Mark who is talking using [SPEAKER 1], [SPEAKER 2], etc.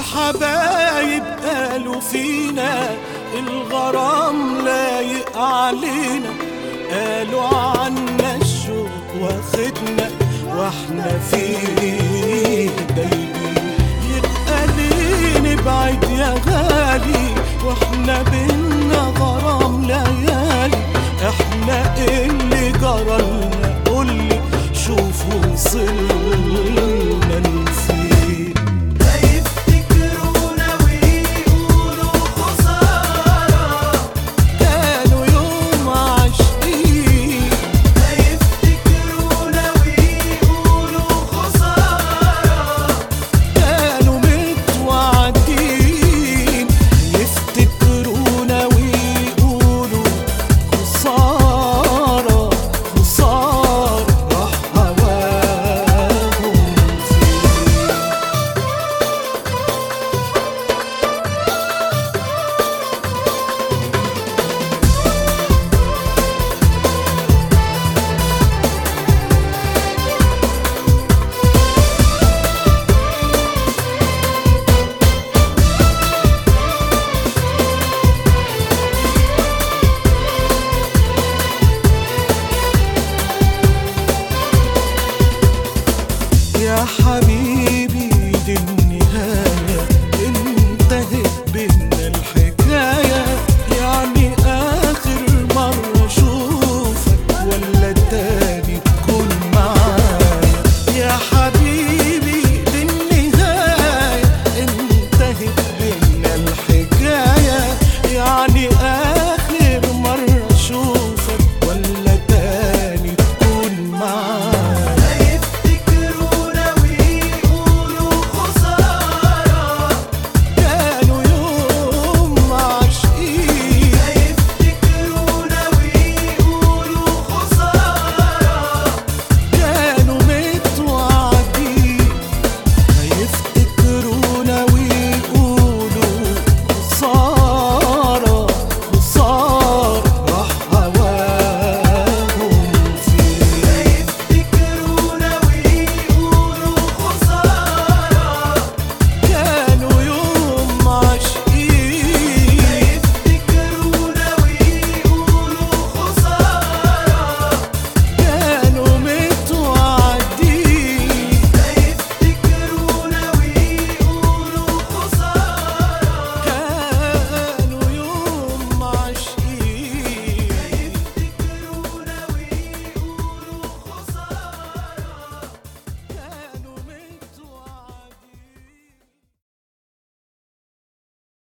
[SPEAKER 1] الحبايب قالوا فينا الغرام لايق علينا قالوا عنا الشوق واخدنا واحنا فيه دايبين يبقى ليه نبعد يا غالي واحنا بينا غرام ليالي احنا إيه اللي جرالنا قولي شوفوا وصلنا لفين
[SPEAKER 2] لا يفتكرونا ويقولوا خسارة
[SPEAKER 1] كانوا يوم عاشقين
[SPEAKER 2] لا يفتكرونا ويقولوا خسارة
[SPEAKER 1] كانوا متوعدين يفتكرونا ويقولوا خسارة خسارة راح هواهم فين يا حبيبي